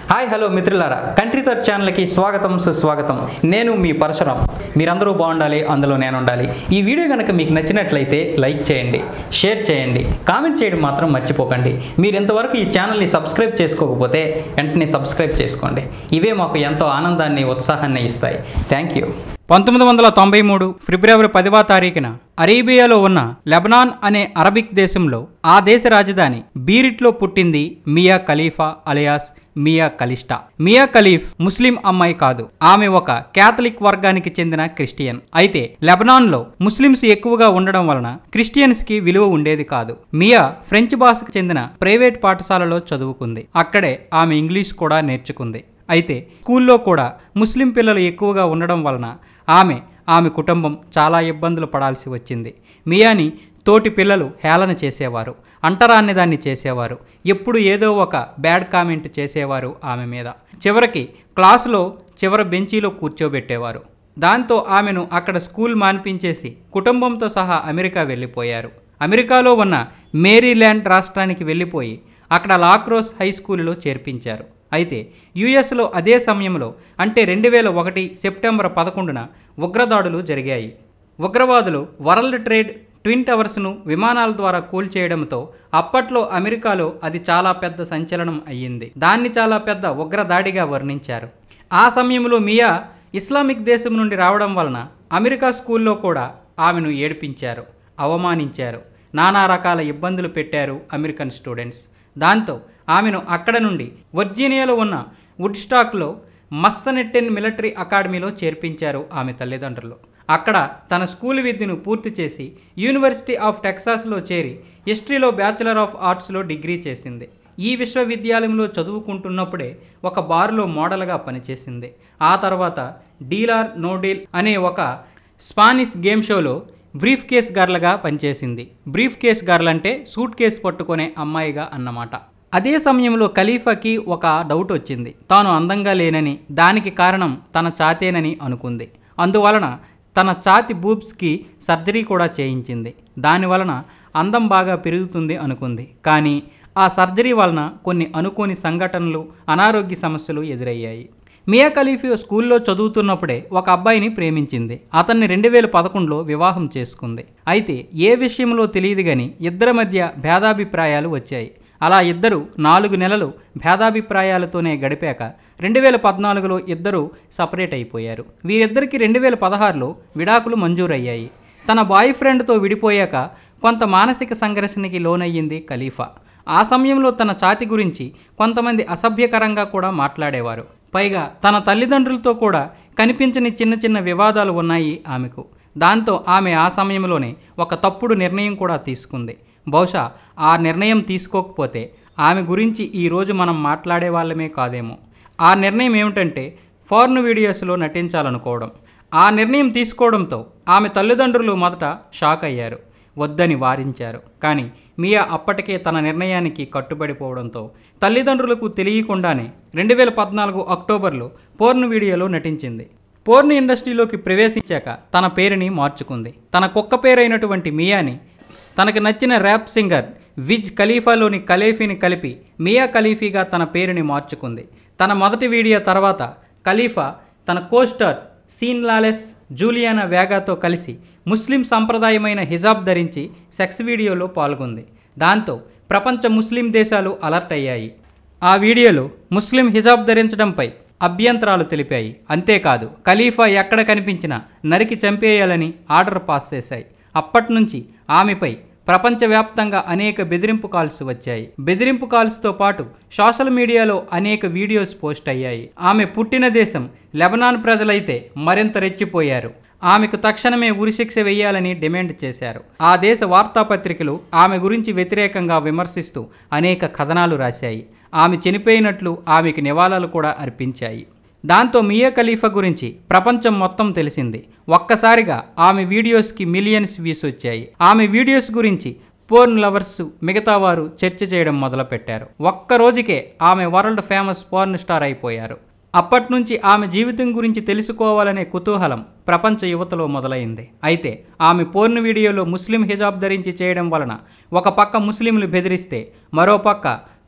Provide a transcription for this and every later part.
Hi hello మిత్రులారా Country థర్డ్ ఛానల్కి స్వాగతం సుస్వాగతం నేను మీ పరశురాం మీరందరూ బాగుండాలి అందులో నేను ఉండాలి ఈ వీడియో కనుక మీకు నచ్చినట్లయితే లైక్ చేయండి షేర్ చేయండి కామెంట్ చేయడం మాత్రం మర్చిపోకండి మీరు ఇంతవరకు ఈ ఛానల్ని సబ్స్క్రైబ్ చేసుకోకపోతే వెంటనే సబ్స్క్రైబ్ చేసుకోండి ఇవే మాకు ఎంతో ఆనందాన్ని ఉత్సాహాన్ని ఇస్తాయి థ్యాంక్ యూ పంతొమ్మిది వందల తొంభై మూడు ఫిబ్రవరి పదివ తారీఖున అరేబియాలో ఉన్న లెబనాన్ అనే అరబిక్ దేశంలో ఆ దేశ రాజధాని బీరిట్లో పుట్టింది మియా ఖలీఫా అలియాస్ మియా కలిస్టా మియా ఖలీఫ్ ముస్లిం అమ్మాయి కాదు ఆమె ఒక కేథలిక్ వర్గానికి చెందిన క్రిస్టియన్ అయితే లెబనాన్లో ముస్లిమ్స్ ఎక్కువగా ఉండడం వలన క్రిస్టియన్స్ కి విలువ ఉండేది కాదు మియా ఫ్రెంచ్ భాషకు చెందిన ప్రైవేట్ పాఠశాలలో చదువుకుంది అక్కడే ఆమె ఇంగ్లీష్ కూడా నేర్చుకుంది అయితే స్కూల్లో కూడా ముస్లిం పిల్లలు ఎక్కువగా ఉండడం వలన ఆమె ఆమె కుటుంబం చాలా ఇబ్బందులు పడాల్సి వచ్చింది మియాని తోటి పిల్లలు హేళన చేసేవారు అంటరాన్ని దాన్ని చేసేవారు ఎప్పుడు ఏదో ఒక బ్యాడ్ కామెంట్ చేసేవారు ఆమె మీద చివరికి క్లాసులో చివరి బెంచీలో కూర్చోబెట్టేవారు దాంతో ఆమెను అక్కడ స్కూల్ మాన్పించేసి కుటుంబంతో సహా అమెరికా వెళ్ళిపోయారు అమెరికాలో ఉన్న మేరీల్యాండ్ రాష్ట్రానికి వెళ్ళిపోయి అక్కడ లాక్రోస్ హై స్కూల్లో చేర్పించారు అయితే యుఎస్లో అదే సమయంలో అంటే రెండు వేల ఒకటి సెప్టెంబర్ పదకొండున ఉగ్రదాడులు జరిగాయి ఉగ్రవాదులు వరల్డ్ ట్రేడ్ ట్విన్ టవర్స్ను విమానాల ద్వారా కూల్చేయడంతో అప్పట్లో అమెరికాలో అది చాలా పెద్ద సంచలనం అయ్యింది దాన్ని చాలా పెద్ద ఉగ్రదాడిగా వర్ణించారు ఆ సమయంలో మియా ఇస్లామిక్ దేశం నుండి రావడం వలన అమెరికా స్కూల్లో కూడా ఆమెను ఏడిపించారు అవమానించారు నానా రకాల ఇబ్బందులు పెట్టారు అమెరికన్ స్టూడెంట్స్ దాంతో ఆమెను అక్కడ నుండి వర్జీనియాలో ఉన్న వుడ్స్టాక్లో మస్సనెట్టెన్ మిలిటరీ అకాడమీలో చేర్పించారు ఆమె తల్లిదండ్రులు అక్కడ తన స్కూల్ విద్యను పూర్తి చేసి యూనివర్సిటీ ఆఫ్ టెక్సాస్లో చేరి హిస్టరీలో బ్యాచిలర్ ఆఫ్ ఆర్ట్స్లో డిగ్రీ చేసింది ఈ విశ్వవిద్యాలయంలో చదువుకుంటున్నప్పుడే ఒక బార్లో మోడల్గా పనిచేసింది ఆ తర్వాత డీలార్ నో డీల్ అనే ఒక స్పానిష్ గేమ్ షోలో బ్రీఫ్ కేస్ గర్ల్గా పనిచేసింది బ్రీఫ్ కేస్ గర్ల్ అంటే సూట్ కేస్ పట్టుకునే అమ్మాయిగా అన్నమాట అదే సమయంలో ఖలీఫాకి ఒక డౌట్ వచ్చింది తాను అందంగా లేనని దానికి కారణం తన చాతేనని అనుకుంది అందువలన తన ఛాతి బూబ్స్కి సర్జరీ కూడా చేయించింది దానివలన అందం బాగా పెరుగుతుంది అనుకుంది కానీ ఆ సర్జరీ వలన కొన్ని అనుకోని సంఘటనలు అనారోగ్య సమస్యలు ఎదురయ్యాయి మియా ఖలీఫీ స్కూల్లో చదువుతున్నప్పుడే ఒక అబ్బాయిని ప్రేమించింది అతన్ని రెండు వేల పదకొండులో వివాహం చేసుకుంది అయితే ఏ విషయంలో తెలియదు కానీ ఇద్దరి మధ్య భేదాభిప్రాయాలు వచ్చాయి అలా ఇద్దరు నాలుగు నెలలు భేదాభిప్రాయాలతోనే గడిపాక రెండు వేల పద్నాలుగులో ఇద్దరు సపరేట్ అయిపోయారు వీరిద్దరికి రెండు వేల పదహారులో విడాకులు మంజూరయ్యాయి తన బాయ్ ఫ్రెండ్తో విడిపోయాక కొంత మానసిక సంఘర్షణకి లోనయ్యింది ఖలీఫా ఆ సమయంలో తన ఛాతి గురించి కొంతమంది అసభ్యకరంగా కూడా మాట్లాడేవారు పైగా తన తల్లిదండ్రులతో కూడా కనిపించని చిన్న చిన్న వివాదాలు ఉన్నాయి ఆమెకు దాంతో ఆమె ఆ సమయంలోనే ఒక తప్పుడు నిర్ణయం కూడా తీసుకుంది బహుశా ఆ నిర్ణయం తీసుకోకపోతే ఆమె గురించి ఈరోజు మనం మాట్లాడే వాళ్ళమే కాదేమో ఆ నిర్ణయం ఏమిటంటే ఫార్న్ వీడియోస్లో నటించాలనుకోవడం ఆ నిర్ణయం తీసుకోవడంతో ఆమె తల్లిదండ్రులు మొదట షాక్ అయ్యారు వద్దని వారించారు కానీ మియా అప్పటికే తన నిర్ణయానికి కట్టుబడిపోవడంతో తల్లిదండ్రులకు తెలియకుండానే రెండు వేల పద్నాలుగు అక్టోబర్లో పోర్న్ వీడియోలో నటించింది పోర్న్ ఇండస్ట్రీలోకి ప్రవేశించాక తన పేరుని మార్చుకుంది తన కుక్క పేరైనటువంటి మియాని తనకు నచ్చిన ర్యాప్ సింగర్ విజ్ ఖలీఫాలోని ఖలీఫీని కలిపి మియా ఖలీఫీగా తన పేరుని మార్చుకుంది తన మొదటి వీడియో తర్వాత ఖలీఫా తన కోస్టర్ సీన్ లాలెస్ జూలియానా వేగాతో కలిసి ముస్లిం సంప్రదాయమైన హిజాబ్ ధరించి సెక్స్ వీడియోలో పాల్గొంది దాంతో ప్రపంచ ముస్లిం దేశాలు అలర్ట్ అయ్యాయి ఆ వీడియోలో ముస్లిం హిజాబ్ ధరించడంపై అభ్యంతరాలు తెలిపాయి అంతేకాదు ఖలీఫా ఎక్కడ కనిపించినా నరికి చంపేయాలని ఆర్డర్ పాస్ చేశాయి అప్పటి నుంచి ఆమెపై ప్రపంచవ్యాప్తంగా అనేక బెదిరింపు కాల్స్ వచ్చాయి బెదిరింపు కాల్స్తో పాటు సోషల్ మీడియాలో అనేక వీడియోస్ పోస్ట్ అయ్యాయి ఆమె పుట్టిన దేశం లెబనాన్ ప్రజలైతే మరింత రెచ్చిపోయారు ఆమెకు తక్షణమే ఉరిశిక్ష వేయాలని డిమాండ్ చేశారు ఆ దేశ వార్తాపత్రికలు ఆమె గురించి వ్యతిరేకంగా విమర్శిస్తూ అనేక కథనాలు రాశాయి ఆమె చనిపోయినట్లు ఆమెకు నివాళాలు కూడా అర్పించాయి దాంతో మియా ఖలీఫా గురించి ప్రపంచం మొత్తం తెలిసింది ఒక్కసారిగా ఆమె వీడియోస్కి మిలియన్స్ వ్యూస్ వచ్చాయి ఆమె వీడియోస్ గురించి పోర్న్ లవర్స్ మిగతా వారు చర్చ చేయడం మొదలుపెట్టారు ఒక్క రోజుకే ఆమె వరల్డ్ ఫేమస్ పోర్న్ స్టార్ అయిపోయారు అప్పటి నుంచి ఆమె జీవితం గురించి తెలుసుకోవాలనే కుతూహలం ప్రపంచ యువతలో మొదలైంది అయితే ఆమె పోర్న్ వీడియోలో ముస్లిం హిజాబ్ ధరించి చేయడం వలన ఒక పక్క ముస్లింలు బెదిరిస్తే మరో పక్క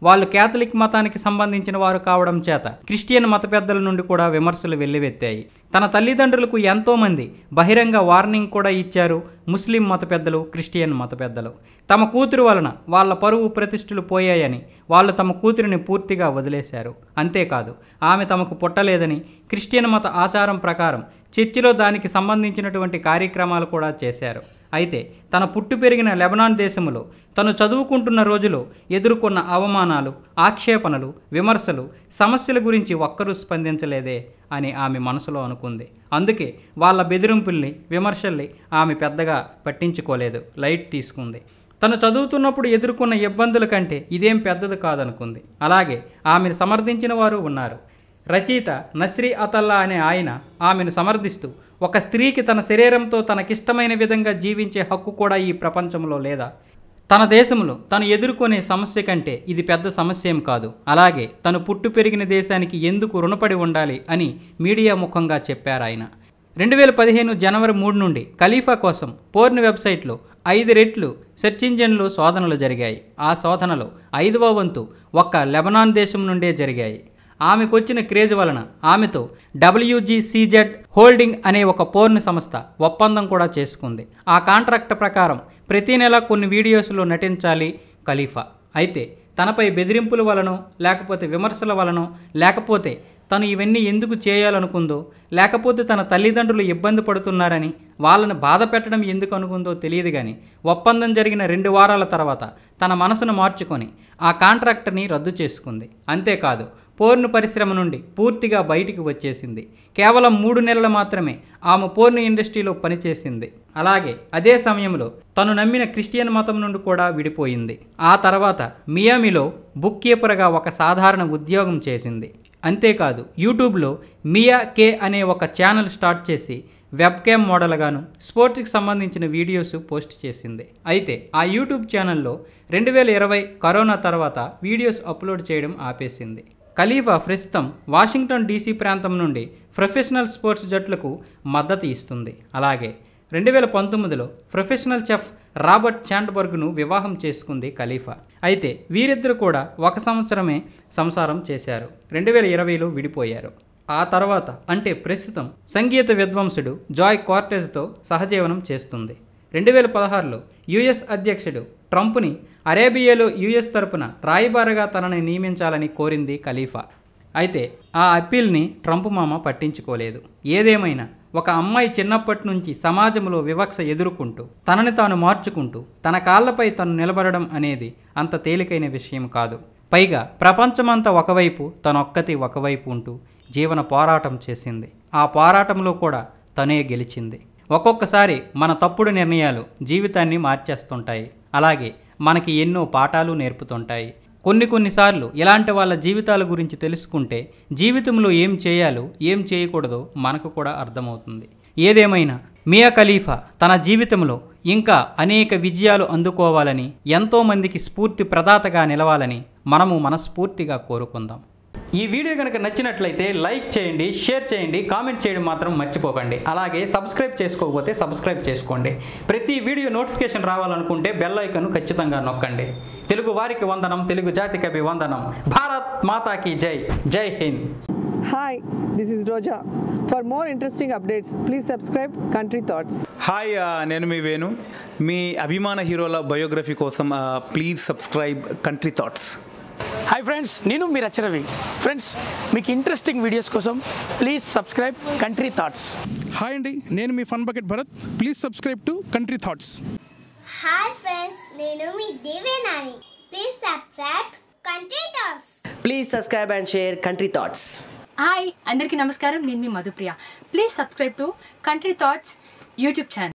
వాళ్ళు కేథలిక్ మతానికి సంబంధించిన వారు కావడం చేత క్రిస్టియన్ మత పెద్దల నుండి కూడా విమర్శలు వెల్లువెత్తాయి తన తల్లిదండ్రులకు ఎంతోమంది బహిరంగ వార్నింగ్ కూడా ఇచ్చారు ముస్లిం మత పెద్దలు క్రిస్టియన్ మత పెద్దలు తమ కూతురు వలన వాళ్ళ పరువు ప్రతిష్టలు పోయాయని వాళ్ళు తమ కూతురిని పూర్తిగా వదిలేశారు అంతేకాదు ఆమె తమకు పుట్టలేదని క్రిస్టియన్ మత ఆచారం ప్రకారం చర్చిలో దానికి సంబంధించినటువంటి కార్యక్రమాలు కూడా చేశారు అయితే తన పుట్టి పెరిగిన లెబనాన్ దేశంలో తను చదువుకుంటున్న రోజులో ఎదుర్కొన్న అవమానాలు ఆక్షేపణలు విమర్శలు సమస్యల గురించి ఒక్కరూ స్పందించలేదే అని ఆమె మనసులో అనుకుంది అందుకే వాళ్ళ బెదిరింపుల్ని విమర్శల్ని ఆమె పెద్దగా పట్టించుకోలేదు లైట్ తీసుకుంది తను చదువుతున్నప్పుడు ఎదుర్కొన్న ఇబ్బందుల కంటే ఇదేం పెద్దది కాదనుకుంది అలాగే ఆమెను సమర్థించిన వారు ఉన్నారు రచయిత నస్రీ అతల్లా అనే ఆయన ఆమెను సమర్థిస్తూ ఒక స్త్రీకి తన శరీరంతో తనకిష్టమైన విధంగా జీవించే హక్కు కూడా ఈ ప్రపంచంలో లేదా తన దేశంలో తను ఎదుర్కొనే సమస్య కంటే ఇది పెద్ద సమస్య ఏం కాదు అలాగే తను పుట్టు పెరిగిన దేశానికి ఎందుకు రుణపడి ఉండాలి అని మీడియా ముఖంగా చెప్పారు ఆయన రెండు వేల పదిహేను జనవరి మూడు నుండి ఖలీఫా కోసం పోర్న్ వెబ్సైట్లో ఐదు రెట్లు సెర్చ్ ఇంజిన్లు శోధనలు జరిగాయి ఆ శోధనలో ఐదవ వంతు ఒక్క లెబనాన్ దేశం నుండే జరిగాయి ఆమెకు వచ్చిన క్రేజ్ వలన ఆమెతో డబ్ల్యూజీసీజెడ్ హోల్డింగ్ అనే ఒక పోర్న్ సంస్థ ఒప్పందం కూడా చేసుకుంది ఆ కాంట్రాక్ట్ ప్రకారం ప్రతి నెల కొన్ని వీడియోస్లో నటించాలి ఖలీఫా అయితే తనపై బెదిరింపుల వలనో లేకపోతే విమర్శల వలనో లేకపోతే తను ఇవన్నీ ఎందుకు చేయాలనుకుందో లేకపోతే తన తల్లిదండ్రులు ఇబ్బంది పడుతున్నారని వాళ్ళని బాధ పెట్టడం ఎందుకు అనుకుందో తెలియదు కానీ ఒప్పందం జరిగిన రెండు వారాల తర్వాత తన మనసును మార్చుకొని ఆ కాంట్రాక్టర్ని రద్దు చేసుకుంది అంతేకాదు పోర్ను పరిశ్రమ నుండి పూర్తిగా బయటికి వచ్చేసింది కేవలం మూడు నెలలు మాత్రమే ఆమె పోర్ను ఇండస్ట్రీలో పనిచేసింది అలాగే అదే సమయంలో తను నమ్మిన క్రిస్టియన్ మతం నుండి కూడా విడిపోయింది ఆ తర్వాత మియామిలో బుక్ కీపర్గా ఒక సాధారణ ఉద్యోగం చేసింది అంతేకాదు యూట్యూబ్లో మియా కే అనే ఒక ఛానల్ స్టార్ట్ చేసి వెబ్ క్యామ్ మోడల్గాను స్పోర్ట్స్కి సంబంధించిన వీడియోస్ పోస్ట్ చేసింది అయితే ఆ యూట్యూబ్ ఛానల్లో రెండు వేల ఇరవై కరోనా తర్వాత వీడియోస్ అప్లోడ్ చేయడం ఆపేసింది ఖలీఫా ప్రస్తుతం వాషింగ్టన్ డీసీ ప్రాంతం నుండి ప్రొఫెషనల్ స్పోర్ట్స్ జట్లకు మద్దతు ఇస్తుంది అలాగే రెండు వేల పంతొమ్మిదిలో ప్రొఫెషనల్ చెఫ్ రాబర్ట్ చాండ్బర్గ్ను వివాహం చేసుకుంది ఖలీఫా అయితే వీరిద్దరు కూడా ఒక సంవత్సరమే సంసారం చేశారు రెండు వేల ఇరవైలో విడిపోయారు ఆ తర్వాత అంటే ప్రస్తుతం సంగీత విద్వాంసుడు జాయ్ కార్టెజ్తో సహజీవనం చేస్తుంది రెండు వేల పదహారులో యుఎస్ అధ్యక్షుడు ట్రంప్ని అరేబియాలో యుఎస్ తరపున రాయబారిగా తనని నియమించాలని కోరింది ఖలీఫా అయితే ఆ అప్పీల్ని ట్రంప్ మామ పట్టించుకోలేదు ఏదేమైనా ఒక అమ్మాయి చిన్నప్పటి నుంచి సమాజంలో వివక్ష ఎదుర్కొంటూ తనని తాను మార్చుకుంటూ తన కాళ్ళపై తను నిలబడడం అనేది అంత తేలికైన విషయం కాదు పైగా ప్రపంచమంతా ఒకవైపు తనొక్కతి ఒకవైపు ఉంటూ జీవన పోరాటం చేసింది ఆ పోరాటంలో కూడా తనే గెలిచింది ఒక్కొక్కసారి మన తప్పుడు నిర్ణయాలు జీవితాన్ని మార్చేస్తుంటాయి అలాగే మనకి ఎన్నో పాఠాలు నేర్పుతుంటాయి కొన్ని కొన్నిసార్లు ఇలాంటి వాళ్ళ జీవితాల గురించి తెలుసుకుంటే జీవితంలో ఏం చేయాలో ఏం చేయకూడదో మనకు కూడా అర్థమవుతుంది ఏదేమైనా మియా ఖలీఫా తన జీవితంలో ఇంకా అనేక విజయాలు అందుకోవాలని ఎంతోమందికి స్ఫూర్తి ప్రదాతగా నిలవాలని మనము మనస్ఫూర్తిగా కోరుకుందాం ఈ వీడియో కనుక నచ్చినట్లయితే లైక్ చేయండి షేర్ చేయండి కామెంట్ చేయడం మాత్రం మర్చిపోకండి అలాగే సబ్స్క్రైబ్ చేసుకోకపోతే సబ్స్క్రైబ్ చేసుకోండి ప్రతి వీడియో నోటిఫికేషన్ రావాలనుకుంటే బెల్ ఐకన్ ఖచ్చితంగా నొక్కండి తెలుగు వారికి వందనం తెలుగు జాతికి వందనం భారత్ మాతాకి జై జై Hind Hi, this is Roja. For more interesting updates, please subscribe Country Thoughts. Hi ఆ, నేను మీ వేణు మీ అభిమాన హీరోల బయోగ్రఫీ కోసం ఆ, please subscribe country thoughts hi friends నేను మీ రచరవి ఫ్రెండ్స్ మీకు ఇంట్రెస్టింగ్ వీడియోస్ కోసం please subscribe country thoughts hi అండి నేను మీ fun bucket Bharat please subscribe to country thoughts hi friends నేను మీ దేవేనాని please subscribe country toss Please subscribe and share Country Thoughts. Hi అందరికీ నమస్కారం నేను మీ Madhupriya please subscribe to country thoughts YouTube channel